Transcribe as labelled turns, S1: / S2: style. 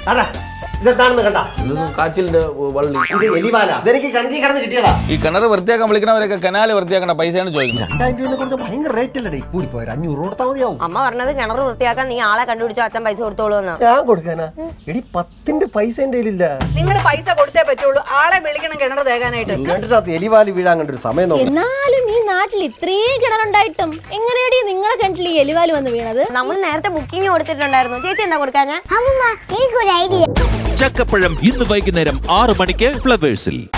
S1: ആടാ ഇതെന്താണെന്ന് കണ്ട
S2: ഇതൊന്നും കാച്ചിലിന്റെ വള്ളി
S1: ഇത് എലിവാല ഇതെനിക്ക് കിണറ്റി കിടന്ന് കിട്ടിയതാ
S2: ഈ കിണർ വൃത്തിയാക്കാൻ വിളിക്കണവരൊക്കെ കനാല് വൃത്തിയാക്കണ പൈസയാണ് ചോദിക്കുന്നത്
S1: രണ്ടായിരം രൂപയെ കുറിച്ച് ഭയങ്കര റേറ്റ് അല്ലേ കൂടി പോയാൽ അഞ്ഞൂറ് കൊടുത്താൽ മതിയാവും
S3: അമ്മ പറഞ്ഞത് കിണർ വൃത്തിയാക്കാൻ നീ ആളെ കണ്ടുപിടിച്ചോ അച്ഛൻ പൈസ കൊടുത്തോളൂ എന്ന്
S1: ഞാൻ കൊടുക്കാനാ എടി പത്തിന്റെ പൈസ എന്റെ കയ്യിലില്ല
S4: നിങ്ങൾ പൈസ കൊടുത്തേ പറ്റുള്ളൂ ആളെ വിളിക്കണം കിണർ തേകാനായിട്ട്
S1: കിണറ്റിനകത്ത് എലിവാല് വീഴാൻ കണ്ടൊരു സമയം നോക്കണം
S5: എന്നാലും ഈ നാട്ടിൽ ഇത്രയും കിണറുണ്ടായിട്ടും എങ്ങനെയാടി നിങ്ങളെ കിണറ്റിൽ ഈ എലിവാല് വന്ന് വീണത്
S3: നമ്മൾ നേരത്തെ ബുക്കിംഗ് കൊടുത്തിട്ടുണ്ടായിരുന്നു ചേച്ചി എന്താ കൊടുക്കാൻ
S6: അമ്മ എനിക്കൊരു ഐഡിയ
S7: ചക്കപ്പഴം ഇന്ന് വൈകുന്നേരം ആറ് മണിക്ക് ഫ്ലവേഴ്സിൽ